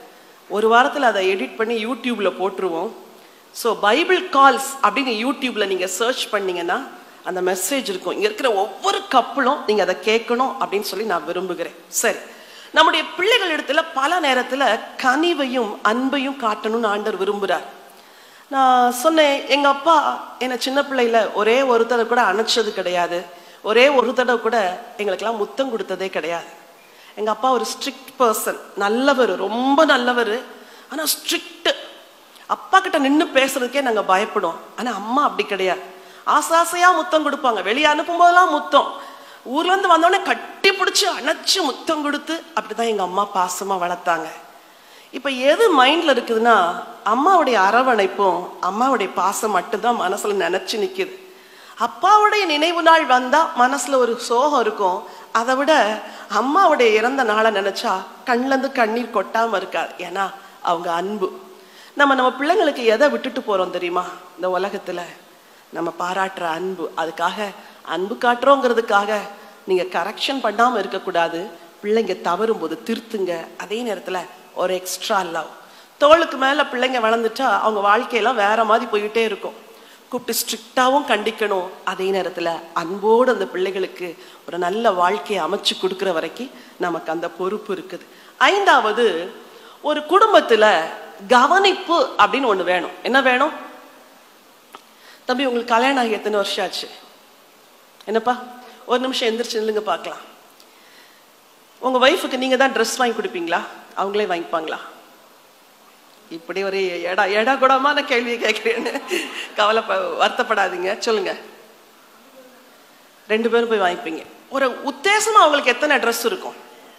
ஒரு வாரத்தில் அதை எடிட் பண்ணி யூடியூப்ல போட்டுருவோம் ஸோ பைபிள் கால்ஸ் அப்படின்னு யூடியூப்ல நீங்க சர்ச் பண்ணீங்கன்னா அந்த மெசேஜ் இருக்கும் இங்க இருக்கிற ஒவ்வொரு கப்பலும் நீங்க அதை கேட்கணும் அப்படின்னு சொல்லி நான் விரும்புகிறேன் சரி நம்முடைய பிள்ளைகள் இடத்துல பல நேரத்துல கனிவையும் அன்பையும் காட்டணும்னு ஆண்டவர் விரும்புறார் நான் சொன்னேன் எங்க அப்பா என்னை சின்ன பிள்ளையில ஒரே ஒரு தடவை கூட அணைச்சது கிடையாது ஒரே ஒரு தடவை கூட எங்களுக்கெல்லாம் முத்தம் கொடுத்ததே கிடையாது எங்க அப்பா ஒரு ஸ்ட்ரிக்ட் பர்சன் நல்லவர் ரொம்ப நல்லவர் ஆனா ஸ்ட்ரிக்ட் அப்பா கிட்ட நின்று பேசுறதுக்கே நாங்க பயப்படுவோம் ஆனா அம்மா அப்படி கிடையாது ஆசை ஆசையா முத்தம் கொடுப்பாங்க வெளியே அனுப்பும் போதெல்லாம் முத்தம் ஊர்ல இருந்து வந்தோடனே கட்டி பிடிச்சி அணைச்சு முத்தம் கொடுத்து அப்படிதான் எங்க அம்மா பாசமா வளர்த்தாங்க இப்ப எது மைண்ட்ல இருக்குதுன்னா அம்மாவுடைய அரவணைப்பும் அம்மாவுடைய பாசம் மட்டும்தான் மனசுல நினைச்சு நிக்குது அப்பாவுடைய நினைவு நாள் வந்தா மனசுல ஒரு சோகம் இருக்கும் அதை விட அம்மாவுடைய இறந்த நாளை நினைச்சா கண்ணுல இருந்து கண்ணீர் கொட்டாம இருக்காது ஏன்னா அவங்க அன்பு நம்ம நம்ம பிள்ளைங்களுக்கு எதை விட்டுட்டு போறோம் தெரியுமா இந்த உலகத்துல நம்ம பாராட்டுற அன்பு அதுக்காக அன்பு காட்டுறோங்கிறதுக்காக நீங்க கரெக்ஷன் பண்ணாம இருக்கக்கூடாது பிள்ளைங்க தவறும் போது திருத்துங்க அதே நேரத்துல ஒரு எக்ஸ்ட்ரா லவ் தோளுக்கு மேல பிள்ளைங்க வளர்ந்துட்டா அவங்க வாழ்க்கையெல்லாம் வேற மாதிரி போயிட்டே இருக்கும் கூப்பிட்டு ஸ்ட்ரிக்டாவும் கண்டிக்கணும் அதே நேரத்துல அன்போடு அந்த பிள்ளைகளுக்கு ஒரு நல்ல வாழ்க்கையை அமைச்சு கொடுக்குற வரைக்கும் நமக்கு அந்த பொறுப்பு இருக்குது ஐந்தாவது ஒரு குடும்பத்துல கவனிப்பு அப்படின்னு ஒண்ணு வேணும் என்ன வேணும் தம்பி உங்களுக்கு கல்யாணம் ஆகி எத்தனை வருஷம் ஆச்சு என்னப்பா ஒரு நிமிஷம் எந்திரிச்சு நில்லுங்க பார்க்கலாம் உங்க ஒய்ஃபுக்கு நீங்க தான் ட்ரெஸ் வாங்கி கொடுப்பீங்களா அவங்களே வாங்கிப்பாங்களா இப்படி ஒரு எடா எடா கூடமான கேள்வியை கேட்கிறேன்னு கவலை வருத்தப்படாதீங்க சொல்லுங்க ரெண்டு பேரும் போய் வாங்கிப்பீங்க ஒரு உத்தேசமா அவங்களுக்கு எத்தனை ட்ரெஸ் இருக்கும்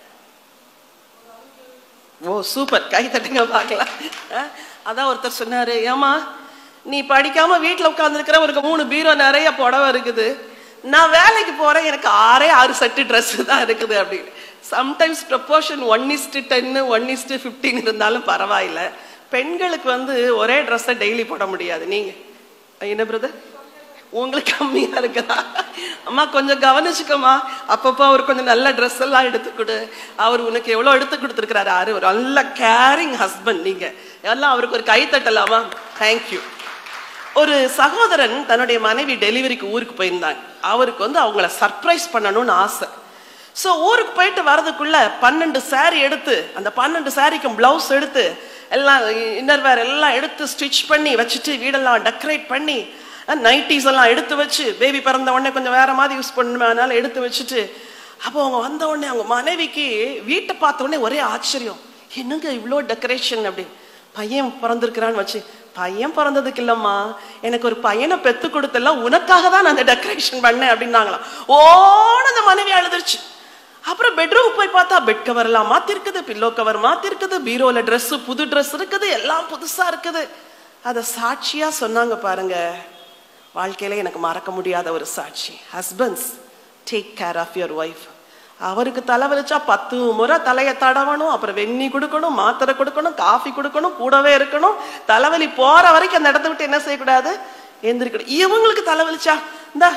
ஓ சூப்பர் கை தட்டுங்க பார்க்கலாம் அஹ், அதான் ஒருத்தர் சொன்னாரு ஏமா நீ படிக்காம வீட்டுல உட்கார்ந்துருக்கிற ஒரு மூணு பீரோ நிறைய புடவை இருக்குது நான் வேலைக்கு போறேன் எனக்கு ஆறே ஆறு செட்டு ட்ரெஸ் தான் இருக்குது அப்படின்னு சம்டைம்ஸ் ப்ரப்போர்ஷன் ஒன் இஸ்டு டென்னு ஒன் இஸ்டு ஃபிஃப்டீன் இருந்தாலும் பரவாயில்ல பெண்களுக்கு வந்து ஒரே ட்ரெஸ்ஸை டெய்லி போட முடியாது நீங்க என்ன பிரதர் உங்களுக்கு கம்மியா இருக்குதா அம்மா கொஞ்சம் கவனிச்சுக்கோமா அப்பப்போ அவர் கொஞ்சம் நல்ல ட்ரெஸ் எல்லாம் எடுத்து கொடு அவர் உனக்கு எவ்வளவு எடுத்து கொடுத்துருக்கிறாரு ஆறு ஒரு நல்ல கேரிங் ஹஸ்பண்ட் நீங்க எல்லாம் அவருக்கு ஒரு கை தட்டலாமா தேங்க்யூ ஒரு சகோதரன் தன்னுடைய மனைவி டெலிவரிக்கு ஊருக்கு போயிருந்தாங்க அவருக்கு வந்து அவங்கள சர்ப்ரைஸ் பண்ணணும்னு ஆசை ஸோ ஊருக்கு போயிட்டு வரதுக்குள்ள பன்னெண்டு saree எடுத்து அந்த பன்னெண்டு சாரிக்கும் பிளவுஸ் எடுத்து எல்லாம் இன்னர் வேர் எல்லாம் எடுத்து ஸ்டிச் பண்ணி வச்சுட்டு வீடெல்லாம் டெக்கரேட் பண்ணி நைட்டிஸ் எல்லாம் எடுத்து வச்சு பேபி பிறந்த உடனே கொஞ்சம் வேற மாதிரி யூஸ் பண்ணுமே அதனால எடுத்து வச்சுட்டு அப்போ அவங்க வந்த உடனே அவங்க மனைவிக்கு வீட்டை பார்த்த உடனே ஒரே ஆச்சரியம் என்னங்க இவ்வளோ டெக்கரேஷன் அப்படி பையன் பிறந்திருக்கிறான்னு வச்சு பையன் பிறந்ததுக்கு இல்லம்மா எனக்கு ஒரு பையனை பெத்து கொடுத்தெல்லாம் உனக்காக தான் நான் அந்த டெக்கரேஷன் பண்ணேன் அப்படின்னாங்களாம் ஓன அந்த மனைவி அழுதுருச்சு அப்புறம் பெட்ரூம் போய் பார்த்தா பெட் கவர் எல்லாம் மாத்திருக்குது பில்லோ கவர் மாத்திருக்குது பீரோல Dress புது Dress இருக்குது எல்லாம் புதுசா இருக்குது அத சாட்சியா சொன்னாங்க பாருங்க வாழ்க்கையில எனக்கு மறக்க முடியாத ஒரு சாட்சி husbands take care of your wife அவருக்கு தலை வலிச்சா பத்து முறை தலையை தடவணும் அப்புறம் வெந்நி கொடுக்கணும் மாத்திரை கொடுக்கணும் காஃபி கொடுக்கணும் கூடவே இருக்கணும் தலைவலி போற வரைக்கும் அந்த இடத்த விட்டு என்ன செய்யக்கூடாது எந்திரிக்கணும் இவங்களுக்கு தலை வலிச்சா இந்தா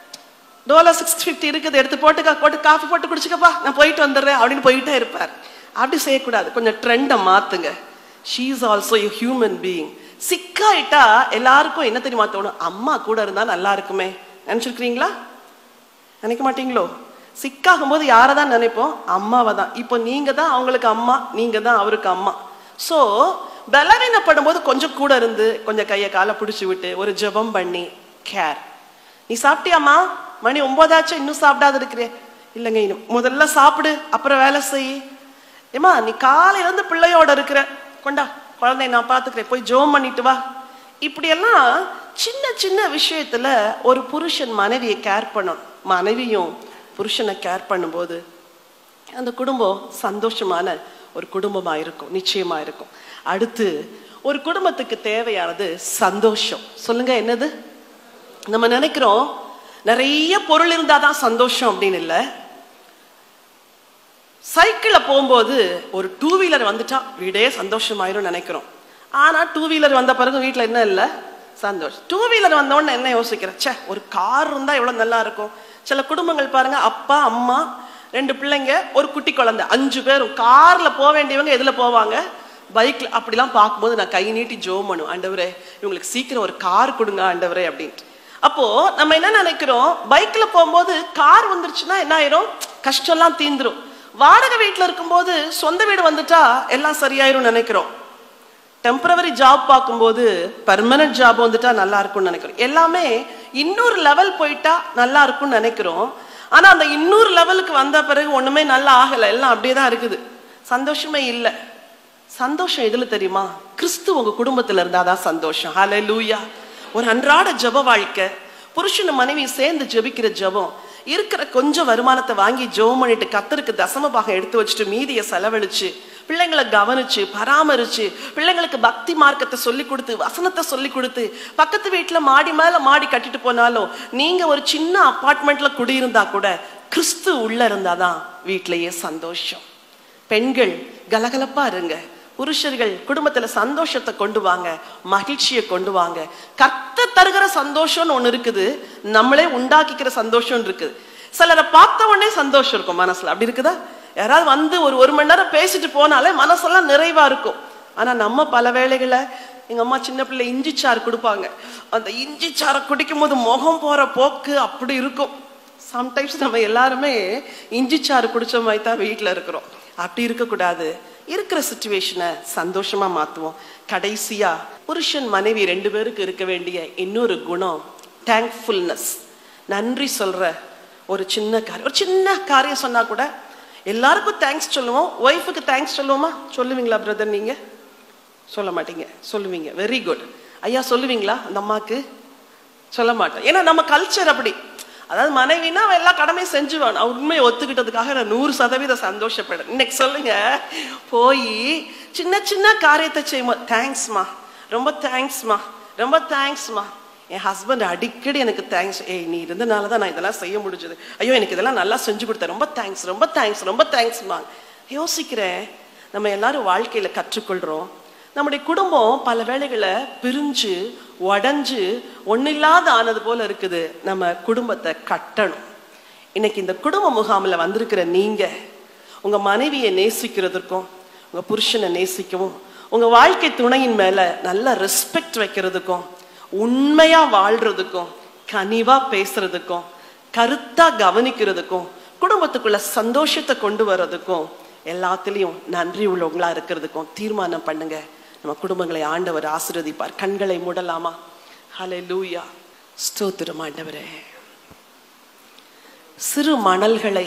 டோலா சிக்ஸ் ஃபிஃப்டி இருக்குது எடுத்து போட்டு போட்டு காஃபி போட்டு குடிச்சுக்கப்பா நான் போயிட்டு வந்துடுறேன் அப்படின்னு போயிட்டே இருப்பார் அப்படி செய்யக்கூடாது கொஞ்சம் ட்ரெண்டை மாத்துங்க she is also a human being சிக்காயிட்டா எல்லாருக்கும் என்ன தெரியுமா தோணும் அம்மா கூட இருந்தா நல்லா இருக்குமே நினைச்சிருக்கிறீங்களா நினைக்க மாட்டீங்களோ சிக்காகும் போது யாரை தான் நினைப்போம் அம்மாவை தான் இப்போ நீங்க தான் அவங்களுக்கு அம்மா நீங்க தான் அவருக்கு அம்மா ஸோ பலவீனப்படும் போது கொஞ்சம் கூட இருந்து கொஞ்சம் கையை காலை பிடிச்சி விட்டு ஒரு ஜெபம் பண்ணி கேர் நீ சாப்பிட்டியாம்மா மணி ஒன்பதாச்சும் இன்னும் சாப்பிடாத இருக்கிறே இல்லைங்க இன்னும் முதல்ல சாப்பிடு அப்புறம் வேலை செய் ஏமா நீ காலையில இருந்து பிள்ளையோட இருக்கிற கொண்டா குழந்தைய நான் பார்த்துக்கிறேன் போய் ஜோம் பண்ணிட்டு வா இப்படியெல்லாம் சின்ன சின்ன விஷயத்துல ஒரு புருஷன் மனைவியை கேர் பண்ணணும் மனைவியும் புருஷனை கேர் பண்ணும்போது அந்த குடும்பம் சந்தோஷமான ஒரு குடும்பமா இருக்கும் நிச்சயமா இருக்கும் அடுத்து ஒரு குடும்பத்துக்கு தேவையானது சந்தோஷம் சொல்லுங்க என்னது நம்ம நினைக்கிறோம் நிறைய பொருள் இருந்தாதான் சந்தோஷம் அப்படின்னு இல்லை சைக்கிளில் போகும்போது ஒரு டூ வீலர் வந்துட்டா வீடே சந்தோஷமாயிரும் நினைக்கிறோம் ஆனா டூ வீலர் வந்த பிறகு வீட்டில் என்ன இல்லை சந்தோஷம் டூ வீலர் வந்தோடனே என்ன யோசிக்கிறேன் ச்சே ஒரு கார் இருந்தா எவ்வளவு நல்லா இருக்கும் சில குடும்பங்கள் பாருங்க அப்பா அம்மா ரெண்டு பிள்ளைங்க ஒரு குட்டி குழந்தை அஞ்சு பேரும் கார்ல போக வேண்டியவங்க எதுல போவாங்க பைக்ல அப்படிலாம் பார்க்கும்போது நான் கை நீட்டி ஜோம் பண்ணுவேன் ஆண்டவரே இவங்களுக்கு சீக்கிரம் ஒரு கார் கொடுங்க ஆண்டவரே அப்படின்ட்டு அப்போ நம்ம என்ன நினைக்கிறோம் பைக்ல போகும்போது கார் வந்துருச்சுன்னா என்ன ஆயிரும் கஷ்டம்லாம் தீந்துரும் வாடகை வீட்டுல இருக்கும்போது சொந்த வீடு வந்துட்டா எல்லாம் சரியாயிரும் நினைக்கிறோம் டெம்பரவரி ஜாப் பார்க்கும்போது பர்மனன்ட் ஜாப் வந்துட்டா நல்லா இருக்கும்னு நினைக்கிறோம் எல்லாமே இன்னொரு லெவல் போயிட்டா நல்லா இருக்கும்னு நினைக்கிறோம் ஆனா அந்த இன்னொரு லெவலுக்கு வந்த பிறகு ஒண்ணுமே நல்லா ஆகல எல்லாம் அப்படியே தான் இருக்குது சந்தோஷமே இல்லை சந்தோஷம் எதுல தெரியுமா கிறிஸ்து உங்க குடும்பத்துல இருந்தாதான் சந்தோஷம் ஹலே லூயா ஒரு அன்றாட ஜெப வாழ்க்கை புருஷனும் மனைவி சேர்ந்து ஜெபிக்கிற ஜெபம் இருக்கிற கொஞ்சம் வருமானத்தை வாங்கி ஜெபம் பண்ணிட்டு கத்தருக்கு தசம பாகம் எடுத்து வச்சுட்டு மீதியை செலவழிச்சு பிள்ளைங்களை கவனிச்சு பராமரிச்சு பிள்ளைங்களுக்கு பக்தி மார்க்கத்தை சொல்லி கொடுத்து வசனத்தை சொல்லி கொடுத்து பக்கத்து வீட்டுல மாடி மேல மாடி கட்டிட்டு போனாலும் நீங்க ஒரு சின்ன அப்பார்ட்மெண்ட்ல குடியிருந்தா கூட கிறிஸ்து உள்ள இருந்தாதான் வீட்டிலேயே சந்தோஷம் பெண்கள் கலகலப்பா இருங்க புருஷர்கள் குடும்பத்துல சந்தோஷத்தை கொண்டு வாங்க மகிழ்ச்சியை கொண்டு வாங்க கர்த்த தருகிற சந்தோஷம்னு ஒண்ணு இருக்குது நம்மளே உண்டாக்கிக்கிற சந்தோஷம் இருக்குது சிலரை பார்த்த உடனே சந்தோஷம் இருக்கும் மனசுல அப்படி இருக்குதா யாராவது வந்து ஒரு ஒரு மணி நேரம் பேசிட்டு போனாலே மனசெல்லாம் நிறைவா இருக்கும் ஆனா நம்ம பல வேளைகளை எங்க அம்மா சின்ன பிள்ளை இஞ்சி சாறு கொடுப்பாங்க அந்த இஞ்சி சாறை குடிக்கும் போது முகம் போற போக்கு அப்படி இருக்கும் சம்டைம்ஸ் நம்ம எல்லாருமே இஞ்சி சாறு குடிச்ச மாதிரி தான் வீட்டில் இருக்கிறோம் அப்படி இருக்கக்கூடாது இருக்கிற சுச்சுவேஷனை சந்தோஷமா மாத்துவோம் கடைசியா புருஷன் மனைவி ரெண்டு பேருக்கு இருக்க வேண்டிய இன்னொரு குணம் தேங்க்ஃபுல்னஸ் நன்றி சொல்ற ஒரு சின்ன காரியம் ஒரு சின்ன காரியம் சொன்னா கூட எல்லாருக்கும் தேங்க்ஸ் சொல்லுவோம் ஒய்ஃபுக்கு தேங்க்ஸ் சொல்லுவோமா சொல்லுவீங்களா பிரதர் நீங்க சொல்ல மாட்டீங்க சொல்லுவீங்க வெரி குட் ஐயா சொல்லுவீங்களா அந்த அம்மாக்கு சொல்ல மாட்டேன் ஏன்னா நம்ம கல்ச்சர் அப்படி அதாவது மனைவினா அவ எல்லா கடமையும் செஞ்சுவான் நான் உண்மையை ஒத்துக்கிட்டதுக்காக நான் நூறு சதவீதம் சந்தோஷப்படுறேன் இன்னைக்கு சொல்லுங்க போய் சின்ன சின்ன காரியத்தை செய்யும்போது தேங்க்ஸ்மா ரொம்ப தேங்க்ஸ்மா ரொம்ப தேங்க்ஸ்மா என் ஹஸ்பண்ட் அடிக்கடி எனக்கு தேங்க்ஸ் ஏய் நீ இருந்தனால தான் நான் இதெல்லாம் செய்ய முடிஞ்சது ஐயோ எனக்கு இதெல்லாம் நல்லா செஞ்சு கொடுத்தேன் ரொம்ப தேங்க்ஸ் ரொம்ப தேங்க்ஸ் ரொம்ப தேங்க்ஸ்மா யோசிக்கிறேன் நம்ம எல்லாரும் வாழ்க்கையில கற்றுக்கொள்றோம் நம்முடைய குடும்பம் பல வேளைகளை பிரிஞ்சு உடஞ்சு ஒன்னில்லாத ஆனது போல இருக்குது நம்ம குடும்பத்தை கட்டணும் இன்னைக்கு இந்த குடும்ப முகாமில் வந்திருக்கிற நீங்க உங்க மனைவியை நேசிக்கிறதுக்கும் உங்க புருஷனை நேசிக்கவும் உங்க வாழ்க்கை துணையின் மேல நல்ல ரெஸ்பெக்ட் வைக்கிறதுக்கும் உண்மையா வாழ்றதுக்கும் கனிவா பேசுறதுக்கும் கருத்தா கவனிக்கிறதுக்கும் குடும்பத்துக்குள்ள சந்தோஷத்தை கொண்டு வர்றதுக்கும் எல்லாத்துலயும் நன்றி உள்ளவங்களா இருக்கிறதுக்கும் தீர்மானம் பண்ணுங்க நம்ம குடும்பங்களை ஆண்டவர் ஆசீர்வதிப்பார் கண்களை மூடலாமா ஹலே லூயா ஸ்தோத்திரம் ஆண்டவரே சிறு மணல்களை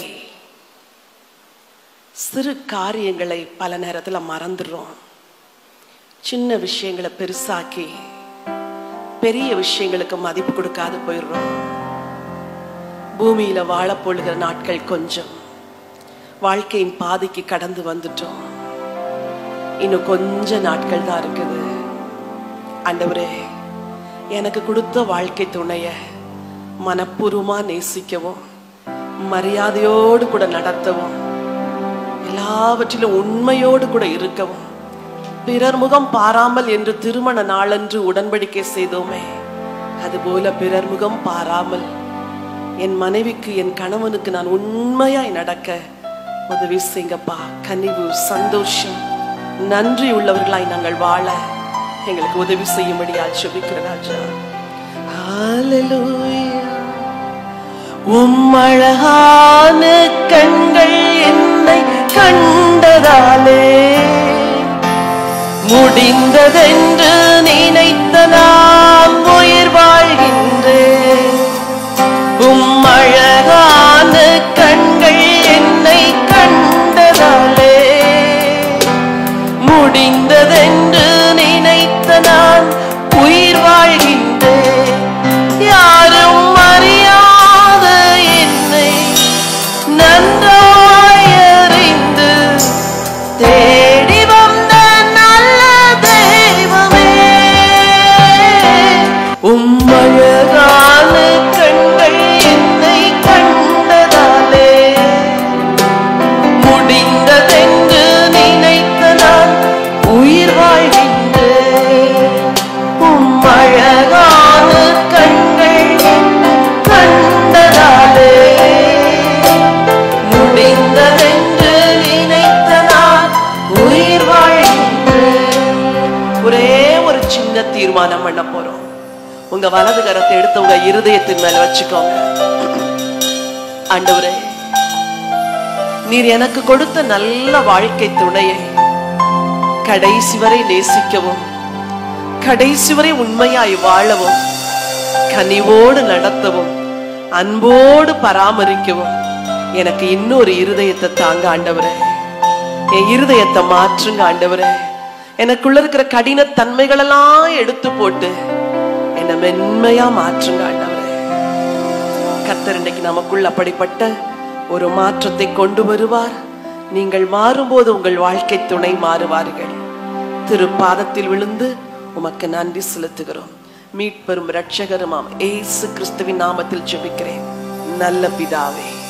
சிறு காரியங்களை பல நேரத்துல மறந்துடுறோம் சின்ன விஷயங்களை பெருசாக்கி பெரிய விஷயங்களுக்கு மதிப்பு கொடுக்காது போயிடுறோம் பூமியில வாழ பொழுகிற நாட்கள் கொஞ்சம் வாழ்க்கையின் பாதிக்கு கடந்து வந்துட்டோம் இன்னும் கொஞ்ச நாட்கள் தான் இருக்குது ஆண்டவரே எனக்கு கொடுத்த வாழ்க்கை துணைய மனப்பூர்வமா நேசிக்கவும் மரியாதையோடு கூட நடத்தவும் எல்லாவற்றிலும் உண்மையோடு கூட இருக்கவும் பிறர் முகம் பாராமல் என்று திருமண நாளன்று உடன்படிக்கை செய்தோமே அதுபோல பிறர் முகம் பாராமல் என் மனைவிக்கு என் கணவனுக்கு நான் உண்மையாய் நடக்க உதவி செய்யுங்கப்பா கனிவு சந்தோஷம் நன்றி உள்ளவர்களாய் நாங்கள் வாழ எங்களுக்கு உதவி செய்யும்படியா ஜெபிக்கிற ராஜா ஹalleluya உம் அழகான கண்கள் என்னை கண்டதாலே முடிந்ததென்று நினைத்த நாம் உயிர் வாழ்கின்றேன் உம் அழகான கண்கள் என்னை கண்டதாலே முடிந்ததென்று நினைத்த நான் உயிர் வாழ்கின்றேன் யாரும் அறியாத என்னை நன்றாய் அறிந்து தேடி வந்த நல்ல தெய்வமே உங்க வலது கரத்தை எடுத்து உங்க இருதயத்தின் மேல வச்சுக்கோங்க ஆண்டவரே நீர் எனக்கு கொடுத்த நல்ல வாழ்க்கை துணையை கடைசி வரை நேசிக்கவும் கடைசி வரை உண்மையாய் வாழவும் கனிவோடு நடத்தவும் அன்போடு பராமரிக்கவும் எனக்கு இன்னொரு இருதயத்தை தாங்க ஆண்டவரே என் இருதயத்தை மாற்றுங்க ஆண்டவரே எனக்குள்ள இருக்கிற கடின தன்மைகளெல்லாம் எடுத்து போட்டு என்னை மென்மையா மாற்றுங்க ஆண்டவரே கர்த்தர் இன்னைக்கு நமக்குள் அப்படிப்பட்ட ஒரு மாற்றத்தை கொண்டு வருவார் நீங்கள் மாறும்போது உங்கள் வாழ்க்கை துணை மாறுவார்கள் திரு பாதத்தில் விழுந்து உமக்கு நன்றி செலுத்துகிறோம் மீட்பெரும் இரட்சகருமாம் ஏசு கிறிஸ்துவின் நாமத்தில் ஜெபிக்கிறேன் நல்ல பிதாவே